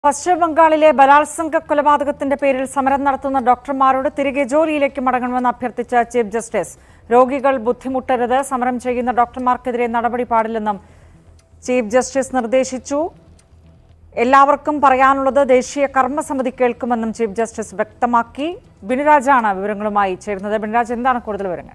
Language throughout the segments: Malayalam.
പശ്ചിമ ബംഗാളിലെ ബലാത്സംഗ കൊലപാതകത്തിന്റെ പേരിൽ സമരം നടത്തുന്ന ഡോക്ടർമാരോട് തിരികെ ജോലിയിലേക്ക് മടങ്ങണമെന്ന് അഭ്യർത്ഥിച്ച ചീഫ് ജസ്റ്റിസ് രോഗികൾ ബുദ്ധിമുട്ടരുത് സമരം ചെയ്യുന്ന ഡോക്ടർമാർക്കെതിരെ നടപടി പാടില്ലെന്നും ചീഫ് ജസ്റ്റിസ് നിർദ്ദേശിച്ചു എല്ലാവർക്കും പറയാനുള്ളത് ദേശീയ കർമ്മസമിതി കേൾക്കുമെന്നും ചീഫ് ജസ്റ്റിസ് വ്യക്തമാക്കി ബിനുരാജാണ് വിവരങ്ങളുമായി ചേരുന്നത് ബിനുരാജ് എന്താണ് കൂടുതൽ വിവരങ്ങൾ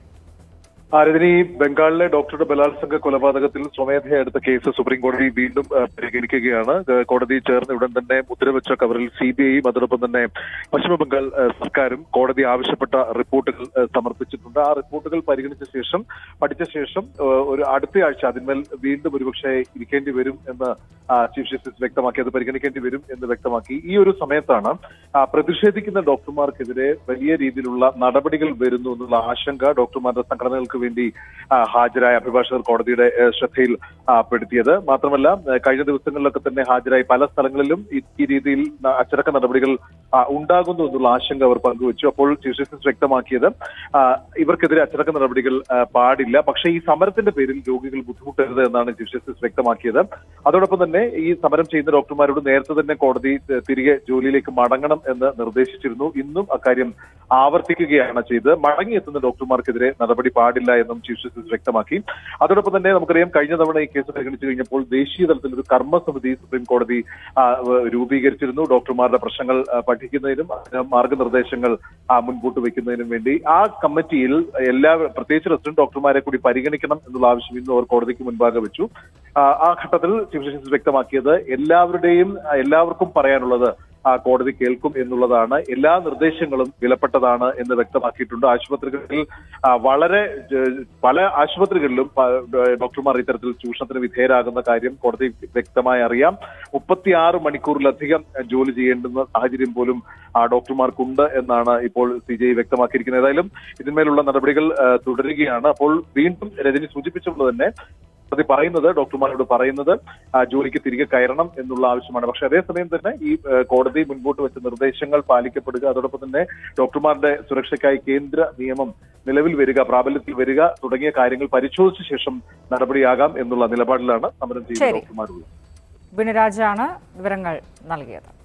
ആ, രജനി ബംഗാളിലെ ഡോക്ടറുടെ ബലാത്സംഗ കൊലപാതകത്തിൽ സ്വമേധയാ എടുത്ത കേസ് സുപ്രീം കോടതി വീണ്ടും ആ, പരിഗണിക്കുകയാണ് ആ, കോടതി ചേർന്ന് ഉടൻ തന്നെ മുദ്രവെച്ച കവറിൽ സി ബി ഐയും അതോടൊപ്പം തന്നെ പശ്ചിമ ബംഗാൾ ആ, സർക്കാരും കോടതി ആവശ്യപ്പെട്ട റിപ്പോർട്ടുകൾ ആ, സമർപ്പിച്ചിട്ടുണ്ട് ആ റിപ്പോർട്ടുകൾ പരിഗണിച്ച ശേഷം പഠിച്ച ശേഷം ആ, ഒരു അടുത്ത ആഴ്ച അതിന്മേൽ വീണ്ടും ഒരുപക്ഷെ ഇരിക്കേണ്ടി വരും എന്ന് ആ, ചീഫ് ജസ്റ്റിസ് വ്യക്തമാക്കി അത് പരിഗണിക്കേണ്ടി വരും എന്ന് വ്യക്തമാക്കി ഈ ഒരു സമയത്താണ് ആ, പ്രതിഷേധിക്കുന്ന ഡോക്ടർമാർക്കെതിരെ വലിയ രീതിയിലുള്ള നടപടികൾ വരുന്നു എന്നുള്ള ആശങ്ക ഡോക്ടർമാരുടെ സംഘടനകൾക്ക് വേണ്ടി ആ, ഹാജരായ അഭിഭാഷകർ കോടതിയുടെ ഏ, ശ്രദ്ധയിൽ ആ, പെടുത്തിയത് മാത്രമല്ല ഏ, കഴിഞ്ഞ ദിവസങ്ങളിലൊക്കെ തന്നെ ഹാജരായി പല സ്ഥലങ്ങളിലും ഈ ഈ രീതിയിൽ ന- അച്ചടക്ക നടപടികൾ ആ, ഉണ്ടാകുന്നു എന്നുള്ള ആശങ്ക അവർ പങ്കുവച്ചു അപ്പോൾ ചീഫ് ജസ്റ്റിസ് വ്യക്തമാക്കിയത് ആ, ഇവർക്കെതിരെ അച്ചടക്ക നടപടികൾ ആ, പാടില്ല പക്ഷേ ഈ സമരത്തിന്റെ പേരിൽ രോഗികൾ ബുദ്ധിമുട്ടരുത് എന്നാണ് ചീഫ് ജസ്റ്റിസ് വ്യക്തമാക്കിയത് അതോടൊപ്പം തന്നെ ഈ സമരം ചെയ്യുന്ന ഡോക്ടർമാരോട് നേരത്തെ തന്നെ കോടതി ഏഹ്, തിരികെ ജോലിയിലേക്ക് മടങ്ങണം എന്ന് നിർദ്ദേശിച്ചിരുന്നു ഇന്നും അക്കാര്യം ആവർത്തിക്കുകയാണ് ചെയ്തത് മടങ്ങിയെത്തുന്ന ഡോക്ടർമാർക്കെതിരെ നടപടി പാടില്ല എന്നും ചീഫ് ജസ്റ്റിസ് വ്യക്തമാക്കി അതോടൊപ്പം തന്നെ നമുക്കറിയാം കഴിഞ്ഞ തവണ ഈ കേസ് പരിഗണിച്ചു കഴിഞ്ഞപ്പോൾ ദേശീയ തലത്തിൽ ഒരു കർമ്മസമിതി സുപ്രീം കോടതി ആ, വ- രൂപീകരിച്ചിരുന്നു ഡോക്ടർമാരുടെ പ്രശ്നങ്ങൾ ആ, പഠിക്കുന്നതിനും അതിന് മാർഗനിർദ്ദേശങ്ങൾ ആ, മുൻകൂട്ട് വെക്കുന്നതിനും വേണ്ടി ആ കമ്മിറ്റിയിൽ എല്ലാ പ്രത്യേകിച്ച് റെസിഡന്റ് ഡോക്ടർമാരെ കൂടി പരിഗണിക്കണം എന്നുള്ള ആവശ്യം ഇന്ന് അവർ കോടതിക്ക് മുൻപാകെ വെച്ചു ആ, ആ ഘട്ടത്തിൽ ചീഫ് ജസ്റ്റിസ് വ്യക്തമാക്കിയത് എല്ലാവരുടെയും ആ, എല്ലാവർക്കും പറയാനുള്ളത് ആ കോടതി കേൾക്കും എന്നുള്ളതാണ് എല്ലാ നിർദ്ദേശങ്ങളും വിലപ്പെട്ടതാണ് എന്ന് വ്യക്തമാക്കിയിട്ടുണ്ട് ആശുപത്രികളിൽ ആ, വളരെ ജ- പല ആശുപത്രികളിലും പ- ഡോക്ടർമാർ ഇത്തരത്തിൽ ചൂഷണത്തിന് വിധേയരാകുന്ന കാര്യം കോടതി വ്യക്തമായി അറിയാം മുപ്പത്തിയാറ് മണിക്കൂറിലധികം ജോലി ചെയ്യേണ്ടുന്ന സാഹചര്യം പോലും ആ ഡോക്ടർമാർക്കുണ്ട് എന്നാണ് ഇപ്പോൾ സി ജെ വ്യക്തമാക്കിയിരിക്കുന്നത് ഏതായാലും ഇതിന്മേലുള്ള നടപടികൾ ആ, തുടരുകയാണ് അപ്പോൾ വീണ്ടും രജനി സൂചിപ്പിച്ചുകൊണ്ട് തന്നെ കോടതി പറയുന്നത് ഡോക്ടർമാരോട് പറയുന്നത് ആ, ജോലിക്ക് തിരികെ കയറണം എന്നുള്ള ആവശ്യമാണ് പക്ഷെ അതേസമയം തന്നെ ഈ ആ, കോടതി മുൻപോട്ട് വെച്ച നിർദ്ദേശങ്ങൾ പാലിക്കപ്പെടുക അതോടൊപ്പം തന്നെ ഡോക്ടർമാരുടെ സുരക്ഷയ്ക്കായി കേന്ദ്ര നിയമം നിലവിൽ വരിക പ്രാബല്യത്തിൽ വരിക തുടങ്ങിയ കാര്യങ്ങൾ പരിശോധിച്ച ശേഷം നടപടിയാകാം എന്നുള്ള നിലപാടിലാണ് സമരം ചെയ്യുന്ന ശരി. ഡോക്ടർമാരുള്ളത് ബിനുരാജാണ് വിവരങ്ങൾ നൽകിയത്